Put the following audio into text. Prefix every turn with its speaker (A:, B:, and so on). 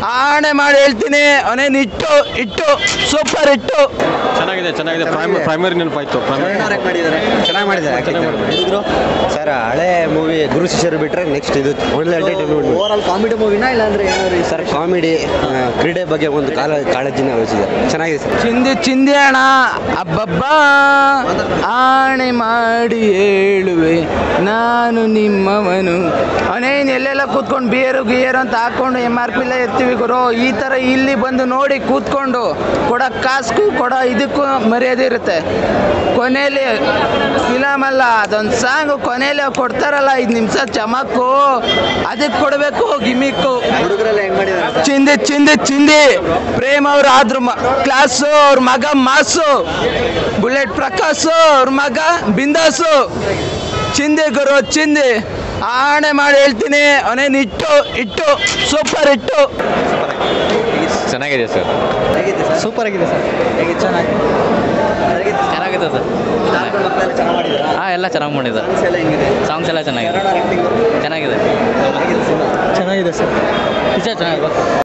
A: ಆಣೆ ಮಾಡಿ ಹೇಳ್ತೀನಿ ಅವನೇನು ಇಟ್ಟು ಇಟ್ಟು ಸೂಪರ್ ಇಟ್ಟು
B: ಚೆನ್ನಾಗಿದೆ ಚೆನ್ನಾಗಿದೆ ಪ್ರೈಮರಿ ನೆನಪಾಯ್ತು
C: ಚೆನ್ನಾಗಿ ಮಾಡಿದ್ದಾರೆ ಸರ್ ಹಳೆ ಮೂವಿ ಗುರು ಶಿಷ್ಯರು ಬಿಟ್ರೆ ನೆಕ್ಸ್ಟ್ ಇದು ಒಳ್ಳೆ ಎಂಟರ್ಟೈನ್ಮೆಂಟ್
D: ಓವರ್ ಆಲ್ ಕಾಮಿಡಿ ಮೂವಿನಾ ಇಲ್ಲಾಂದ್ರೆ ಏನಾದ್ರು
C: ಸರ್ ಕಾಮಿಡಿ ಕ್ರೀಡೆ ಬಗ್ಗೆ ಒಂದು ಕಾಲ ಕಾಳಜಿನ ವಹಿಸಿದ್ದಾರೆ ಚೆನ್ನಾಗಿದೆ ಸರ್
A: ಚಿಂದಿ ಚಿಂದಿ ಅಣ್ಣ ಅಬ್ಬಬ್ಬಾ ಆಣೆ ಮಾಡಿ ಹೇಳುವೆ ನಾನು ನಿಮ್ಮವನು ಅವನೇನು ಎಲ್ಲೆಲ್ಲ ಕೂತ್ಕೊಂಡು ಬಿಯರು ಗಿಯರು ಅಂತ ಹಾಕೊಂಡು ಎಮ್ ಆರ್ ಪಿಲ್ಲ ಇರ್ತೀವಿ ಗುರು ಈ ಥರ ಇಲ್ಲಿ ಬಂದು ನೋಡಿ ಕೂತ್ಕೊಂಡು ಕೊಡೋ ಕಾಸ್ಗೂ ಕೊಡೋ ಇದಕ್ಕೂ ಮರ್ಯಾದೆ ಇರುತ್ತೆ ಕೊನೆಯಲ್ಲಿ ಫಿಲಮ್ ಅಲ್ಲ ಅದೊಂದು ಸಾಂಗು ಕೊನೆಯಲ್ಲಿ ಕೊಡ್ತಾರಲ್ಲ ಐದು ನಿಮಿಷ ಚಮಕ್ಕು ಅದಕ್ಕೆ ಕೊಡಬೇಕು ಗಿಮಿಕ್ಕು
D: ಹುಡುಗರೆಲ್ಲ ಹೆಂಗ್ ಮಾಡಿದ್ದಾರೆ ಸರ್
A: ಚಿಂದಿ ಚಿಂದಿ ಚಿಂದಿ ಪ್ರೇಮ್ ಅವ್ರು ಆದ್ರು ಕ್ಲಾಸು ಅವ್ರ ಮಗ ಮಾಸು ಬುಲೆಟ್ ಪ್ರಕಾಶ್ ಅವ್ರ ಮಗ ಬಿಂದಾಸು ಚಿಂದಿ ಗುರು ಚಿಂದಿ ಆಣೆ ಮಾಡಿ ಹೇಳ್ತೀನಿ ಅವನೇನು ಇಟ್ಟು ಇಟ್ಟು ಸೂಪರ್ ಇಟ್ಟು
B: ಚೆನ್ನಾಗಿದೆ ಸರ್
D: ಹೇಗಿದೆ ಸರ್
A: ಸೂಪರ್ ಆಗಿದೆ ಸರ್
D: ಹೇಗೆ ಚೆನ್ನಾಗಿ ಹೇಗಿದೆ ಸರ್?
E: ಚೆನ್ನಾಗಿದೆ ಸರ್
D: ಸ್ಟಾರ್ಗಳು ಮಕ್ಕಳೆಲ್ಲ ಚೆನ್ನಾಗಿ ಮಾಡಿದಾರಾ
E: ಹಾಂ ಎಲ್ಲ ಚೆನ್ನಾಗಿ ಮಾಡಿದ್ದಾರೆ
D: ಸಾಂಗ್ಸ್ ಎಲ್ಲ ಹೆಂಗಿದೆ
E: ಸಾಂಗ್ಸ್ ಎಲ್ಲ ಚೆನ್ನಾಗಿದೆ
D: ಕನ್ನಡ ಆಕ್ಟಿಂಗ್
E: ಚೆನ್ನಾಗಿದೆ
D: ಹೇಗಿದೆ ಸಿನಿಮಾ
A: ಚೆನ್ನಾಗಿದೆ ಸರ್
E: ನಿಜ ಚೆನ್ನಾಗಿದೆ